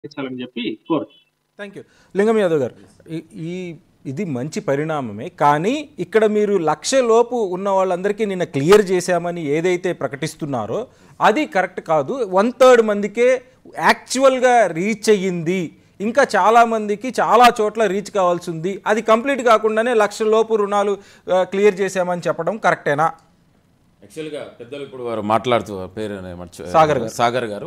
ఇచ్చాలని చెప్పి కోరు thank you లింగం యాదవ్ గారు ఈ- ఈ ఇది మంచి పరిణామమే కానీ ఇక్కడ మీరు లక్ష లోపు ఉన్న వాళ్ళందరికీ నిన్న క్లియర్ చేశామని ఏదైతే ప్రకటిస్తున్నారో అది కరెక్ట్ కాదు వన్ థర్డ్ మందికే యాక్చువల్గా రీచ్ అయ్యింది ఇంకా చాలా మందికి చాలా చోట్ల రీచ్ కావాల్సి ఉంది అది కంప్లీట్ కాకుండానే లక్ష లోపు రుణాలు క్లియర్ చేశామని చెప్పడం కరెక్టేనా యాక్చువల్గా పెద్దలు ఇప్పుడు వారు మాట్లాడుతూ వారి పేరు అనేది మర్చి సాగర్ గారు. సాగర్ గారు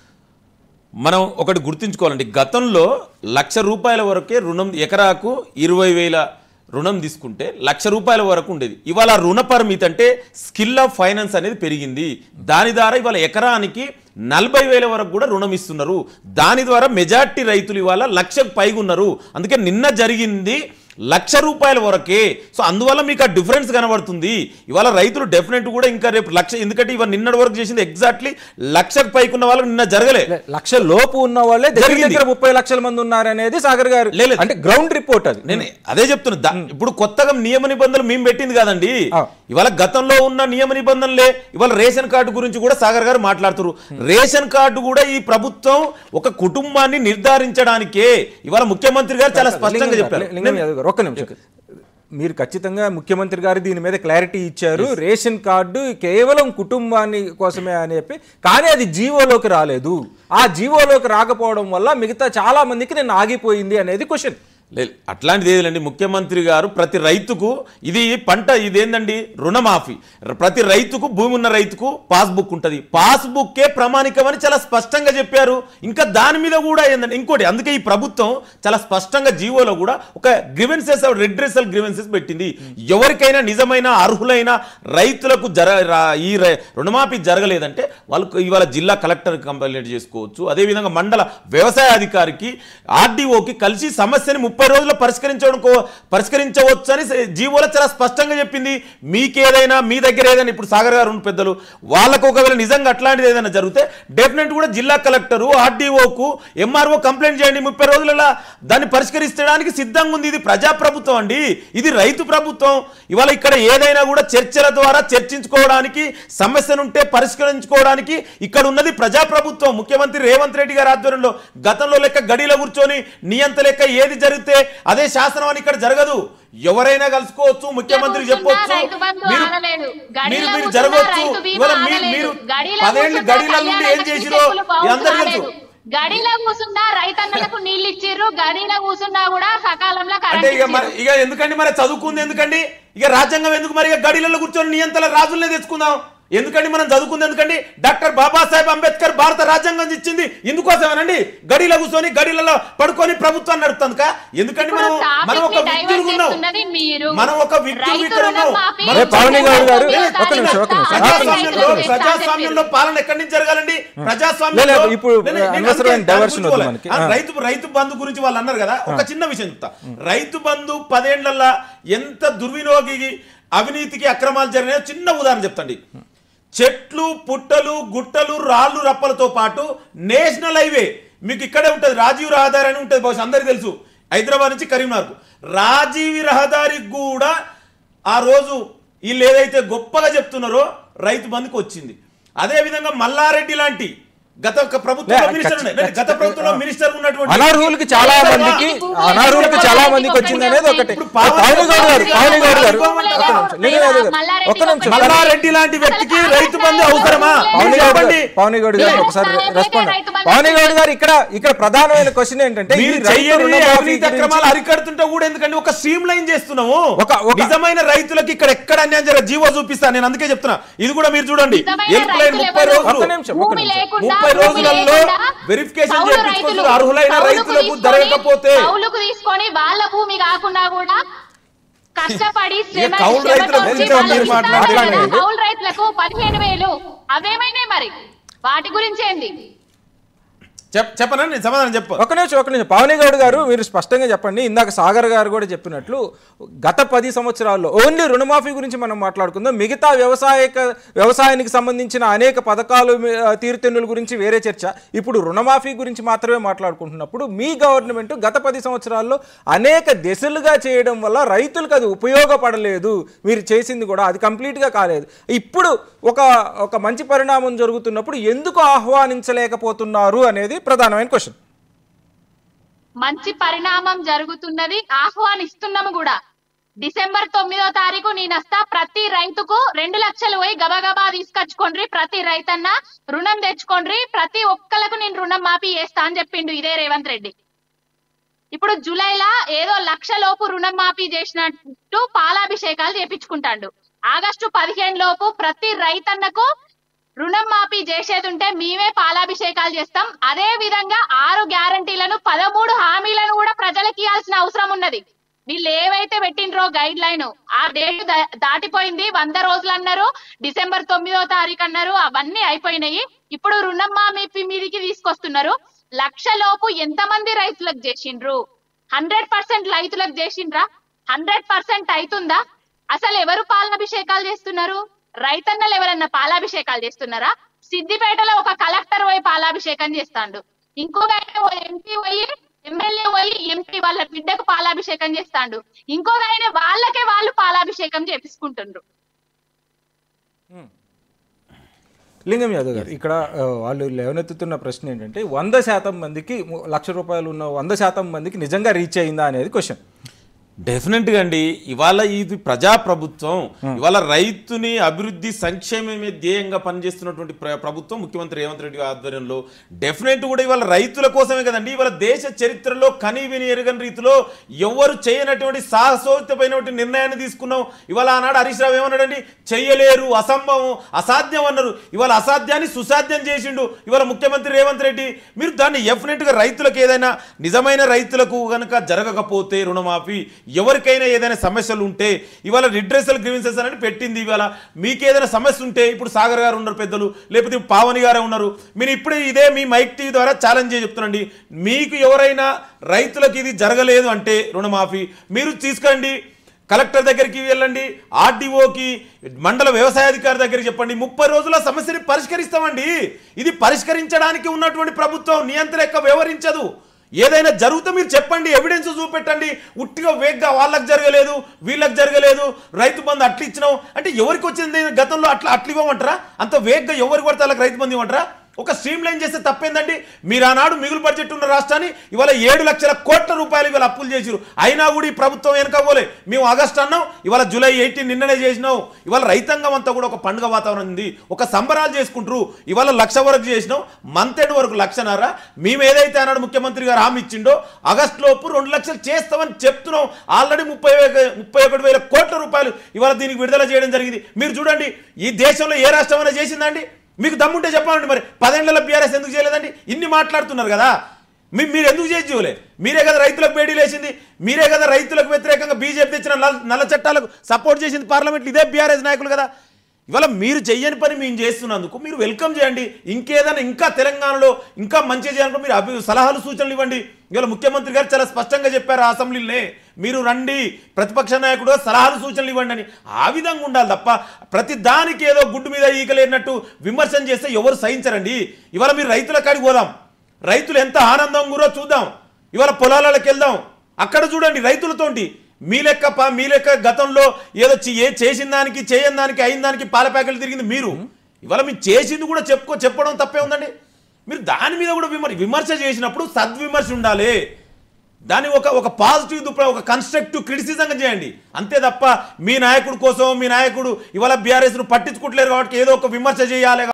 మనం ఒకటి గుర్తుంచుకోవాలండి గతంలో లక్ష రూపాయల వరకే రుణం ఎకరాకు ఇరవై వేల రుణం తీసుకుంటే లక్ష రూపాయల వరకు ఉండేది ఇవాళ రుణ పరిమితి అంటే స్కిల్ ఆఫ్ ఫైనాన్స్ అనేది పెరిగింది దాని ద్వారా ఇవాళ ఎకరానికి నలభై వేల వరకు కూడా రుణం ఇస్తున్నారు దాని ద్వారా మెజార్టీ రైతులు ఇవాళ లక్షకు పైగా ఉన్నారు అందుకే నిన్న జరిగింది లక్ష రూపాయల వరకే సో అందువల్ల మీకు ఆ డిఫరెన్స్ కనబడుతుంది ఇవాళ రైతులు డెఫినెట్ కూడా ఇంకా రేపు లక్ష ఎందుకంటే ఇవాళ నిన్నటి వరకు చేసింది ఎగ్జాక్ట్లీ లక్షకు పైకి ఉన్న వాళ్ళకి నిన్న జరగలే లే- లక్ష లోపు ఉన్న వాళ్ళే దగ్గర జరిగింది. దగ్గర ముప్పై లక్షల మంది ఉన్నారనేది సాగర్ గారు లేదు. అంటే గ్రౌండ్ రిపోర్ట్ అది నేను అదే చెప్తున్నా దా- ఇప్పుడు కొత్తగా నియమ నిబంధనలు మేము పెట్టింది కాదండి ఆ. ఇవాళ గతంలో ఉన్న నియమ నిబంధనలే ఇవాళ రేషన్ కార్డు గురించి కూడా సాగర్ గారు మాట్లాడుతారు రేషన్ కార్డు కూడా ఈ ప్రభుత్వం ఒక కుటుంబాన్ని నిర్ధారించడానికే ఇవాళ ముఖ్యమంత్రి గారు చాలా స్పష్టంగా లింగం చెప్పారు గారు, లింగం యాదవ్ గారు, ఒక్క నిమిషం మీరు ఖచ్చితంగా ముఖ్యమంత్రి గారు దీని మీద క్లారిటీ ఇచ్చారు రేషన్ కార్డు కేవలం కుటుంబాన్ని కోసమే అని చెప్పి కానీ అది జీవోలోకి రాలేదు ఆ జీవోలోకి రాకపోవడం వల్ల మిగతా చాలా మందికి నేను ఆగిపోయింది అనేది క్వశ్చన్ లేదు అట్లాంటిది ఏదండి ముఖ్యమంత్రి గారు ప్రతి రైతుకు ఇది పంట ఇదేందండి రుణమాఫీ ర- ప్రతి రైతుకు భూమి ఉన్న రైతుకు పాస్బుక్ ఉంటుంది పాస్బుక్కే ప్రామాణికమని చాలా స్పష్టంగా చెప్పారు ఇంకా దాని మీద కూడా ఏందండి ఇంకోటి అందుకే ఈ ప్రభుత్వం చాలా స్పష్టంగా జీవోలో కూడా ఒక గ్రివెన్సెస్ రెడ్రెసల్ గ్రివెన్సెస్ పెట్టింది ఎవరికైనా నిజమైన అర్హులైన రైతులకు జర రా- ఈ ర- రుణమాఫీ జరగలేదంటే వాళ్ళకు ఇవాళ జిల్లా కలెక్టర్ కంప్లైంట్ చేసుకోవచ్చు అదేవిధంగా మండల వ్యవసాయ అధికారికి ఆర్డీఓకి కలిసి సమస్యని ముప్పై రోజుల్లో పరిష్కరించడం కో- పరిష్కరించవచ్చు అని స- జీవోలో చాలా స్పష్టంగా చెప్పింది మీకేదైనా మీ దగ్గర ఏదైనా ఇప్పుడు సాగర్ గారు ఉన్న పెద్దలు వాళ్ళకు ఒకవేళ నిజంగా అట్లాంటిది ఏదైనా జరిగితే డెఫినెట్ కూడా జిల్లా కలెక్టరు ఆర్డీఓకు ఎంఆర్ఓ కంప్లైంట్ చేయండి ముప్పై రోజులలో దాన్ని పరిష్కరించడానికి సిద్ధంగా ఉంది ఇది ప్రజాప్రభుత్వం అండి ఇది రైతు ప్రభుత్వం ఇవాళ ఇక్కడ ఏదైనా కూడా చర్చల ద్వారా చర్చించుకోవడానికి సమస్యనుంటే పరిష్కరించుకోవడానికి ఇక్కడ ఉన్నది ప్రజాప్రభుత్వం ముఖ్యమంత్రి రేవంత్ రెడ్డి గారి ఆధ్వర్యంలో గతంలో లెక్క గడిలో కూర్చొని నియంత లెక్క ఏది జరిగితే అదే శాసనం అని ఇక్కడ జరగదు ఎవరైనా కలుసుకోవచ్చు ముఖ్యమంత్రి చెప్పొచ్చు రైతు బంధు మీరు ఆనలేదు. మీరు గడిలో మీరు కూర్చున్నా జరగవచ్చు రైతు బీమా ఇవాళ మీరు ఆనలేదు. మీరు గడిలో పదేళ్ళు కూర్చున్నా గడిల నుండి ఏం కళ్యాణ చేసిరో లక్ష్మి చెక్కులు అందరికీ తెలుసు రాలేదు. గడిలో కూర్చున్నా రైతన్నలకు నీళ్ళు ఇచ్చిర్రు గడిలో కూర్చున్నా కూడా సకాలంలో అంటే కరెంట్ ఇక మరి ఇచ్చిర్రు. ఇక ఎందుకండి మరి చదువుకుంది ఎందుకండి ఇక రాజ్యాంగం ఎందుకు మరి ఇక గడిలలో కూర్చొని నియంతల రాజులనే తెచ్చుకుందాం ఎందుకండి మనం చదువుకుంది ఎందుకండి డాక్టర్ బాబాసాహెబ్ అంబేద్కర్ భారత రాజ్యాంగం ఇచ్చింది ఇందుకోసమేనండి గడిలో కూర్చొని గడిలలో పడుకొని ప్రభుత్వాన్ని నడుపుతుందిక ఎందుకండి మనం ఇప్పుడు మనం ఒక టాపిక్ ని వ్యక్తులు డైవర్ట్ ఉన్నాం చేస్తున్నది మీరు. మనం ఒక వ్యక్తులు రైతు ఇక్కడ ఉన్నాం రుణమాఫీ మనం ఏ, పావని గౌడ్ గారు, చదువుకుంటూ ఒక్క నిమిషం, ఒక్క నిమిషం. ప్రజాస్వామ్యంలో రైతులు ప్రజాస్వామ్యంలో పాలన ఎక్కడి నుంచి జరగాలండి లేదు, ప్రజాస్వామ్యంలో ఇప్పుడు నేను- నేను అనవసరమైన అందుకే diversion దాని వద్దు గురించి మనకి. ఆ, ఆ. రైతు రైతు బంధు గురించి వాళ్ళు అన్నారు కదా ఒక చిన్న విషయం చెప్తా రైతు బంధు పదేళ్లలో ఎంత దుర్వినియోగి అవినీతికి అక్రమాలు జరిగినాయో చిన్న ఉదాహరణ చెప్తండి చెట్లు పుట్టలు గుట్టలు రాళ్ళు రప్పలతో పాటు నేషనల్ హైవే మీకు ఇక్కడే ఉంటుంది రాజీవ్ రహదారి అని ఉంటుంది బహుశా అందరికీ తెలుసు హైదరాబాద్ నుంచి కరీంనగర్కు రాజీవ్ రహదారికి కూడా ఆ రోజు వీళ్ళు ఏదైతే గొప్పగా చెప్తున్నారో రైతు బంధుకు వచ్చింది అదే విధంగా మల్లారెడ్డి లాంటి గత ఒక ప్రభుత్వంలో లే, మినిస్టర్ ఖచ్చితంగా, ఉన్నాయి. గత ప్రభుత్వంలో మినిస్టర్ ఉన్నటువంటి అనర్హులకి చాలా మందికి అనర్హులకి చాలా మందికి వచ్చింది అనేది ఒకటి ఇప్పుడు పావని గౌడ్ గారు పావని గౌడ్ గారు ఒక్క భూములే నిమిషం లేవు. లింగం యాదవ్ గారు, మల్లారెడ్డి ఒక్క నిమిషం ఒకటి. మల్లారెడ్డి లాంటి వ్యక్తికి రైతు బంధు అవసరమా పవన్ మీరు గౌడ్ చెప్పండి గారు పవన్ గౌడ్ గారు ఒకసారి రైతు రెస్పాండ్ రైతు బంధు పవన్ గౌడ్ గారు ఇక్కడ ఇక్కడ ప్రధానమైన క్వశ్చన్ ఏంటంటే ఈ మీరు రైతు చెయ్యని రుణమాఫీ అవినీతి గురించి- అక్రమాలు అరికడుతుంటే కూడా ఎందుకంటే ఒక స్ట్రీమ్ లైన్ చేస్తున్నాము ఒక- ఒక- నిజమైన రైతులకి ఇక్కడ ఎక్కడ అన్యాయం జరగదు జీవో చూపిస్తాను నేను అందుకే చెప్తున్నా ఇది కూడా మీరు చూడండి నిజమైన హెల్ప్ లైన్ రైతులు ముప్పై ఎవరు? రోజులు ఒక్క నిమిషం, ఒక్క భూమి నిమిషం. లేకుండా, ముప్పై భూమి రోజులలో లేకుండా వెరిఫికేషన్ కౌలు చేయించుకొని రైతులు అర్హులైన కౌలుకు రైతులకు తీసుకొని, జరగకపోతే కౌలుకు తీసుకొని వాళ్ళ భూమి కాకుండా కూడా కష్టపడి శ్రమ కౌలు శ్రమ రైతులకు తోటి గురించి వాళ్ళు మీరు ఇస్తారు కదా, మాట్లాడండి. కౌలు రైతులకు పదిహేను వేలు అవేమైనాయి మరి వాటి గురించి ఏంది చెప్ చెప్పనా నేను సమాధానం చెప్పు ఒక నిమిషం ఒక నిమిషం పవని గౌడ్ గారు మీరు స్పష్టంగా చెప్పండి ఇందాక సాగర్ గారు కూడా చెప్పినట్లు గత పది సంవత్సరాల్లో ఓన్లీ రుణమాఫీ గురించి మనం మాట్లాడుకుందాం మిగతా వ్యవసాయక వ్యవసాయానికి సంబంధించిన అనేక పథకాలు మీ- ఆ, తీరుతెన్నుల గురించి వేరే చర్చ ఇప్పుడు రుణమాఫీ గురించి మాత్రమే మాట్లాడుకుంటున్నప్పుడు మీ గవర్నమెంట్ గత పది సంవత్సరాల్లో అనేక దశలుగా చేయడం వల్ల రైతులకు అది ఉపయోగపడలేదు మీరు చేసింది కూడా అది కంప్లీట్గా కాలేదు ఇప్పుడు ఒక ఒక మంచి పరిణామం జరుగుతున్నప్పుడు ఎందుకు ఆహ్వానించలేకపోతున్నారు అనేది ప్రధానమైన క్వశ్చన్ మంచి పరిణామం జరుగుతున్నది ఆహ్వానిస్తున్నాము కూడా డిసెంబర్ తొమ్మిదో తారీఖు నేను వస్తా ప్రతి రైతుకు రెండు లక్షలు పోయి గబగబా తీసుకొచ్చుకోండి ప్రతి రైతన్న రుణం తెచ్చుకోండి ప్రతి ఒక్కలకు నేను రుణం మాఫీ చేస్తా అని చెప్పిండు ఇదే రేవంత్ రెడ్డి ఇప్పుడు జూలైలా ఏదో లక్ష లోపు రుణం మాఫీ చేసినట్టు పాలాభిషేకాలు చేపించుకుంటాడు ఆగస్టు పదిహేను లోపు ప్రతి రైతన్నకు రుణం మాఫీ చేసేది ఉంటే మేమే పాలాభిషేకాలు చేస్తాం అదే విధంగా ఆరు గ్యారంటీలను పదమూడు హామీలను కూడా ప్రజలకు ఇవ్వాల్సిన అవసరం ఉన్నది వీళ్ళు ఏవైతే పెట్టిండ్రో గైడ్ లైన్ ఆ డేట్ దా- దాటిపోయింది వంద రోజులు అన్నారు డిసెంబర్ తొమ్మిదో తారీఖు అన్నారు అవన్నీ అయిపోయినాయి ఇప్పుడు రుణం మాఫీ మీదికి తీసుకొస్తున్నారు లక్ష లోపు ఎంతమంది రైతులకు చేసిండ్రు హండ్రెడ్ పర్సెంట్ రైతులకు చేసిండ్రా హండ్రెడ్ పర్సెంట్ అవుతుందా అసలు ఎవరు పాలాభిషేకాలు చేస్తున్నారు రైతన్నలు ఎవరన్నా పాలాభిషేకాలు చేస్తున్నారా సిద్దిపేటలో ఒక కలెక్టర్ పోయి పాలాభిషేకం చేస్తాడు ఇంకొక ఆయన ఓ ఎంపీ పోయి ఎమ్మెల్యే పోయి ఎంపీ వాళ్ళ బిడ్డకు పాలాభిషేకం చేస్తాడు ఇంకొక ఆయన వాళ్ళకే వాళ్ళు పాలాభిషేకం చేపించుకుంటుండ్రు లింగం యాదవ్ గారు ఇక్కడ ఆ, వాళ్ళు లేవనెత్తుతున్న ప్రశ్న ఏంటంటే వంద శాతం మందికి ము- లక్ష రూపాయలు ఉన్న వంద శాతం మందికి నిజంగా రీచ్ అయిందా అనేది క్వశ్చన్ డెఫినెట్గా అండి ఇవాళ ఇది ప్రజాప్రభుత్వం ఇవాళ రైతుని అభివృద్ధి సంక్షేమమే ధ్యేయంగా పనిచేస్తున్నటువంటి ప్ర- ప్రభుత్వం ముఖ్యమంత్రి రేవంత్ రెడ్డి ఆధ్వర్యంలో డెఫినెట్ కూడా ఇవాళ రైతుల కోసమే కదండి ఇవాళ దేశ చరిత్రలో కనీ విని ఎరగని రీతిలో ఎవరు చేయనటువంటి సాహసోక్తమైనటువంటి నిర్ణయాన్ని తీసుకున్నాం ఇవాళ ఆనాడు హరీష్ రావు ఏమన్నాడండి చెయ్యలేరు అసంభవం అసాధ్యం అన్నారు ఇవాళ అసాధ్యాన్ని సుసాధ్యం చేసిండు ఇవాళ ముఖ్యమంత్రి రేవంత్ రెడ్డి మీరు దాన్ని డెఫినెట్గా రైతులకు ఏదైనా నిజమైన రైతులకు కనుక జరగకపోతే రుణమాఫీ ఎవరికైనా ఏదైనా సమస్యలు ఉంటే ఇవాళ రిడ్రెసల్ గ్రీవెన్సెస్ అని పెట్టింది ఇవాళ మీకు ఏదైనా సమస్య ఉంటే ఇప్పుడు సాగర్ గారు ఉన్నారు పెద్దలు లేకపోతే ఇప్పుడు పావని గారే ఉన్నారు మీరు ఇప్పుడే ఇదే మీ మైక్ టీవీ ద్వారా ఛాలెంజ్ చేసి చెప్తున్నాండి మీకు ఎవరైనా రైతులకు ఇది జరగలేదు అంటే రుణమాఫీ మీరు తీసుకురండి కలెక్టర్ దగ్గరికి వెళ్ళండి ఆర్డీఓకి మండల వ్యవసాయాధికారి దగ్గరికి చెప్పండి ముప్పై రోజుల సమస్యని పరిష్కరిస్తామండి ఇది పరిష్కరించడానికి ఉన్నటువంటి ప్రభుత్వం నియంత్రణ వ్యవహరించదు ఏదైనా జరిగితే మీరు చెప్పండి ఎవిడెన్స్ చూపెట్టండి ఉట్టిగా వేగ్గా వాళ్ళకి జరగలేదు వీళ్ళకి జరగలేదు రైతు బంధు అట్లా ఇచ్చినాం అంటే ఎవరికి వచ్చింది గతంలో అట్లా అట్లా ఇవ్వమంటారా అంత వేగ్గా ఎవరికి పడితే వాళ్ళకి రైతు బంధు ఇవ్వమంటారా ఒక స్ట్రీమ్ లైన్ చేస్తే తప్పేందండి మీరు ఆనాడు మిగులు బడ్జెట్ ఉన్న రాష్ట్రాన్ని ఇవాళ ఏడు లక్షల కోట్ల రూపాయలు ఇవాళ అప్పులు చేసిరు అయినా కూడా ఈ ప్రభుత్వం వెనకపోలే మేము ఆగస్ట్ అన్నాం ఇవాళ జూలై ఎయిటీన్ నిన్ననే చేసినాం ఇవాళ రైతాంగం అంతా కూడా ఒక పండుగ వాతావరణం ఉంది ఒక సంబరాలు చేసుకుంటారు ఇవాళ లక్ష వరకు చేసినాం మంత్ ఎండ్ వరకు లక్షన్నర మేము ఏదైతే అన్నాడు ముఖ్యమంత్రి గారు హామీ ఇచ్చిండో ఆగస్ట్ లోపు రెండు లక్షలు చేస్తామని చెప్తున్నాం ఆల్రెడీ ముప్పై వే- ముప్పై ఒకటి వేల కోట్ల రూపాయలు ఇవాళ దీనికి విడుదల చేయడం జరిగింది మీరు చూడండి ఈ దేశంలో ఏ రాష్ట్రం అయినా చేసిందండి మీకు దమ్ముంటే చెప్పండి మరి పదేళ్ల బీఆర్ఎస్ ఎందుకు చేయలేదండి ఇన్ని మాట్లాడుతున్నారు కదా మీ మీరు ఎందుకు చేయించుకోలే మీరే కదా రైతులకు బేడీ లేచింది మీరే కదా రైతులకు వ్యతిరేకంగా బీజేపీ తెచ్చిన నల్ల- నల్ల చట్టాలకు సపోర్ట్ చేసింది పార్లమెంట్ ఇదే బీఆర్ఎస్ నాయకులు కదా ఇవాళ మీరు చెయ్యని పని మేము చేస్తున్నందుకు మీరు వెల్కమ్ చేయండి ఇంకేదైనా ఇంకా తెలంగాణలో ఇంకా మంచిగా చేయాలంటే మీరు అభి సలహాలు సూచనలు ఇవ్వండి ఇవాళ ముఖ్యమంత్రి గారు చాలా స్పష్టంగా చెప్పారు ఆ అసెంబ్లీలోనే మీరు రండి ప్రతిపక్ష నాయకుడు సలహాలు సూచనలు ఇవ్వండి అని ఆ విధంగా ఉండాలి తప్ప ప్రతి దానికి ఏదో గుడ్డు మీద ఈకలేనట్టు విమర్శన చేస్తే ఎవరు సహించరండి ఇవాళ మీరు రైతుల కాడికి పోదాం రైతులు ఎంత ఆనందం గురో చూద్దాం ఇవాళ పొలాలకు వెళ్దాం అక్కడ చూడండి రైతులతోటి మీ లెక్క ప- మీ లెక్క గతంలో ఏదో చి- ఏ చేసిన దానికి చేయని దానికి అయిన దానికి పాల ప్యాకెట్లు తిరిగింది మీరు ఇవాళ మీరు చేసింది కూడా చెప్పుకో చెప్పడం తప్పే ఉందండి మీరు దాని మీద కూడా విమర్శ విమర్శ చేసినప్పుడు సద్విమర్శ ఉండాలి దాన్ని ఒక ఒక పాజిటివ్ దుప్ప ఒక కన్స్ట్రక్టివ్ క్రిటిసిజంగా చేయండి అంతే తప్ప మీ నాయకుడు కోసం మీ నాయకుడు ఇవాళ బీఆర్ఎస్ను పట్టించుకుంటలేరు కాబట్టి ఏదో ఒక విమర్శ చేయాలి